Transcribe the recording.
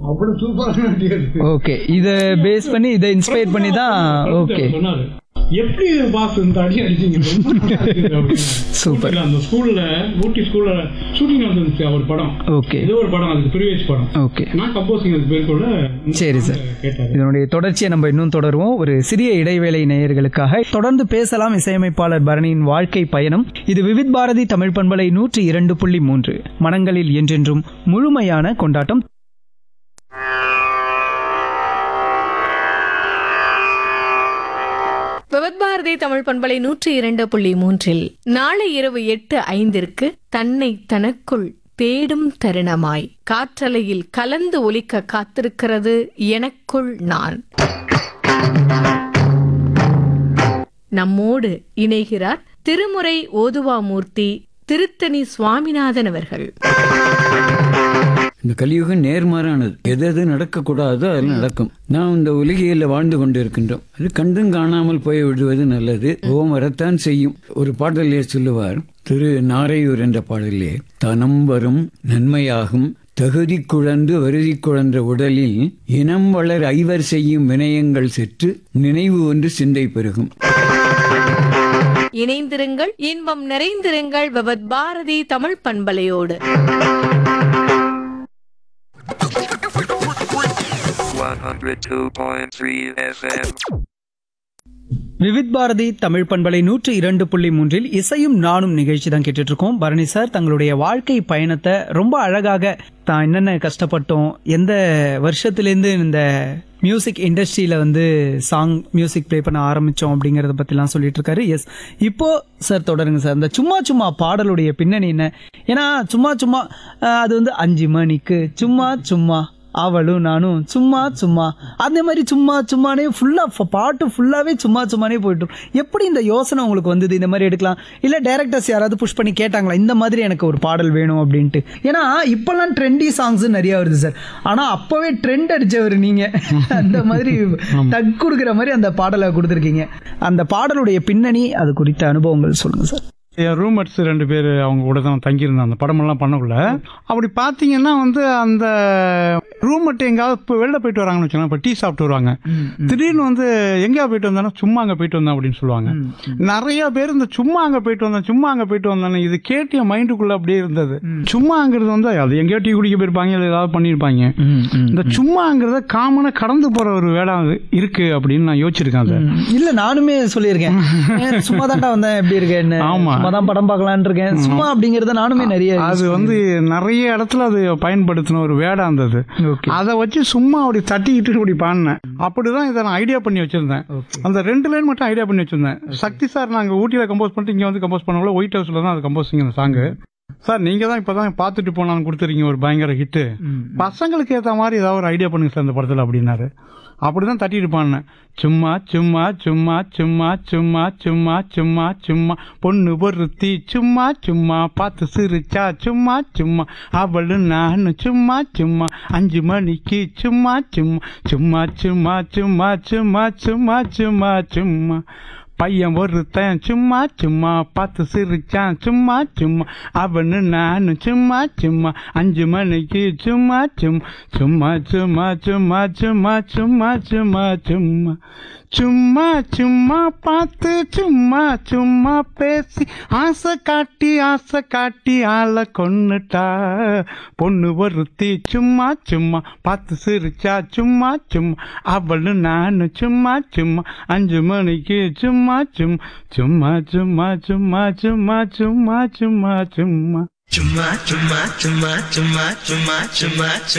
அவ்வளவு சூப்பரான idea அது. ஓகே இத பேஸ் பண்ணி இதை இன்ஸ்பயர் பண்ணி தான் ஓகே சொன்னாரு எப்படி பாஸ் இந்த அடி அடிச்சீங்க ரொம்ப நல்லா இருக்குது அப்படின்னு. Super. ஊட்டில அந்த ஸ்கூல்ல ஊட்டி ஸ்கூல்ல ஷூட்டிங் வந்துருந்துச்சு ஒரு படம் ஓகே ஏதோ ஒரு படம் அதுக்கு ப்ரீவியஸ் படம் ஓகே நான் கம்போசிங் அதுக்கு பேர் கூட சரி சார் கேட்டாரு இதனுடைய தொடர்ச்சியை நம்ம இன்னும் தொடருவோம் ஒரு சிறிய இடைவேளை நேயர்களுக்காக தொடர்ந்து பேசலாம் இசையமைப்பாளர் பரணியின் வாழ்க்கை பயணம் இது விவித் பாரதி தமிழ் பண்பலை நூற்றி இரண்டு புள்ளி மூன்று மனங்களில் என்றென்றும் முழுமையான கொண்டாட்டம் விவத்பாரதி தமிழ் பண்பலை நூற்றி இரண்டு புள்ளி மூன்றில் நாளை இரவு எட்டு ஐந்திற்கு தன்னை தனக்குள் தேடும் தருணமாய் காற்றலையில் கலந்து ஒலிக்க காத்திருக்கிறது எனக்குள் நான் நம்மோடு இணைகிறார் திருமுறை ஓதுவாமூர்த்தி திருத்தணி சுவாமிநாதன் அவர்கள் இந்த கலியுகம் நேர்மாறானது எது எது நடக்கக்கூடாதோ அது நடக்கும் நாம் இந்த உலகியில் வாழ்ந்து கொண்டிருக்கின்றோம் அது கண்டும் காணாமல் போய் விடுவது நல்லது ஓம் வரத்தான் செய்யும் ஒரு பாடலே சொல்லுவார் திரு நாரையூர் என்ற பாடலே தனம் வரும் நன்மையாகும் தகுதி குழந்து வருதி குழன்ற உடலில் இனம் வளர் ஐவர் செய்யும் வினயங்கள் செற்று நினைவு ஒன்று சிந்தை பெருகும் இணைந்திருங்கள் இன்பம் நிறைந்திருங்கள் விவத் பாரதி தமிழ் பண்பலையோடு 102.3 FM. விவித் பாரதி தமிழ் பண்பலை நூற்றி இரண்டு புள்ளி மூன்றில் இசையும் நானும் நிகழ்ச்சி தான் கேட்டுட்டு இருக்கோம் பரணி சார் தங்களுடைய வாழ்க்கை பயணத்தை ரொம்ப அழகாக தான் என்னென்ன கஷ்டப்பட்டோம் எந்த வருஷத்துலேருந்து இந்த மியூசிக் இண்டஸ்ட்ரியில வந்து சாங் மியூசிக் ப்ளே பண்ண ஆரம்பிச்சோம் அப்படிங்கறத பத்திலாம் சொல்லிட்டு இருக்காரு எஸ் இப்போ சார் தொடருங்க சார் இந்த சும்மா சும்மா பாடலுடைய பின்னணி என்ன ஏன்னா சும்மா சும்மா அஹ், அது வந்து அஞ்சு மணிக்கு சும்மா சும்மா அவளும் நானும் சும்மா சும்மா அந்த மாதிரி சும்மா சும்மானே ஃபுல்லா பாட்டு ஃபுல்லாவே சும்மா சும்மானே போயிட்டு இருக்கும். எப்படி இந்த யோசனை உங்களுக்கு வந்தது இந்த மாதிரி எடுக்கலாம் இல்ல டைரக்டர்ஸ் யாராவது புஷ் பண்ணி கேட்டாங்களா இந்த மாதிரி எனக்கு ஒரு பாடல் வேணும் அப்படின்ட்டு ஏன்னா இப்பெல்லாம் ட்ரெண்டி சாங்ஸ் நிறைய வருது சார் ஆனா அப்பவே ட்ரெண்ட் அடிச்சவர் நீங்க அந்த மாதிரி டக் கொடுக்குற மாதிரி அந்த பாடலை கொடுத்துருக்கீங்க அந்த பாடலுடைய பின்னணி அது குறித்த அனுபவங்கள் சொல்லுங்க சார் என் ரூம்மேட்ஸ் ரெண்டு பேர் அவங்க கூட தான் தங்கியிருந்தேன் அந்த படமெல்லாம் பண்ணக்குள்ள அப்படி பார்த்தீங்கன்னா வந்து அந்த ரூம்மேட் எங்கேயாவது இப்போ வெளில போயிட்டு வராங்கன்னு வச்சுக்கோங்க இப்போ டீ சாப்பிட்டு வருவாங்க திடீர்னு வந்து எங்கேயா போயிட்டு வந்தாலும் சும்மா அங்கே போயிட்டு வந்தேன் அப்படின்னு சொல்லுவாங்க நிறைய பேர் இந்த சும்மா அங்கே போயிட்டு வந்தேன் சும்மா அங்கே போயிட்டு வந்தேன்னு இது கேட்டு என் மைண்டுக்குள்ள அப்படியே இருந்தது சும்மாங்கிறது வந்து அது எங்கேயோ டீ குடிக்க போயிருப்பாங்க இல்லை ஏதாவது பண்ணியிருப்பாங்க இந்த சும்மாங்கிறத காமனாக கடந்து போகிற ஒரு வேலை அது இருக்கு அப்படின்னு நான் யோசிச்சிருக்கேன் அதை இல்ல நானுமே சொல்லியிருக்கேன் ஏன் சும்மா தான்டா வந்தேன் எப்படி இருக்கேன்னு ஆமா. சும்மா தான் படம் பார்க்கலான்னு இருக்கேன் சும்மா அப்படிங்கறத நானுமே நிறைய அது வந்து நிறைய இடத்துல அது பயன்படுத்தின ஒரு வேடா இருந்தது Okay. அதை வச்சு சும்மா அப்படி தட்டிக்கிட்டு இப்படி பாடினேன் அப்படிதான் இதை நான் ஐடியா பண்ணி வச்சிருந்தேன் அந்த ரெண்டு லைன் மட்டும் ஐடியா பண்ணி வச்சிருந்தேன் சக்தி சார் நாங்க ஊட்டியில கம்போஸ் பண்ணிட்டு இங்க வந்து கம்போஸ் பண்ணவங்கள ஒயிட் ஹவுஸ்ல தான் அது கம்போசிங் அந்த சாங்கு சார் நீங்க தான் இப்பதான் பார்த்துட்டு போனான்னு கொடுத்துறீங்க ஒரு பயங்கர ஹிட்டு பசங்களுக்கு ஏத்த மாதிரி ஏதாவது ஒரு ஐடியா பண்ணுங்க சார் இந்த படத்துல அப்படின்னாரு அப்படிதான் தட்டிட்டு பாடினேன் சும்மா சும்மா சும்மா சும்மா சும்மா சும்மா சும்மா சும்மா பொண்ணு பொருத்தி சும்மா சும்மா பார்த்து சிரிச்சா சும்மா சும்மா அவளு நானு சும்மா சும்மா அஞ்சு மணிக்கு சும்மா சும்மா சும்மா சும்மா சும்மா சும்மா சும்மா சும்மா சும்மா பையன் ஒருத்தன் சும்மா சும்மா பார்த்து சிரிச்சான் சும்மா சும்மா அவனு நானு சும்மா சும்மா அஞ்சு மணிக்கு சும்மா சும்மா சும்மா சும்மா சும்மா சும்மா சும்மா சும்மா சும்மா சும்மா சும்மா பார்த்து சும்மா சும்மா பேசி ஆசை காட்டி ஆசை காட்டி ஆளை கொன்னுட்டா பொண்ணு ஒருத்தி சும்மா சும்மா பார்த்து சிரிச்சா சும்மா சும்மா அவளு நானு சும்மா சும்மா அஞ்சு மணிக்கு சும்மா சும்மா சும்மா சும்மா சும்மா சும்மா சும்மா சும்மா சும்மா சும்மா சும்மா சும்மா சும்மா சும்மா சும்மா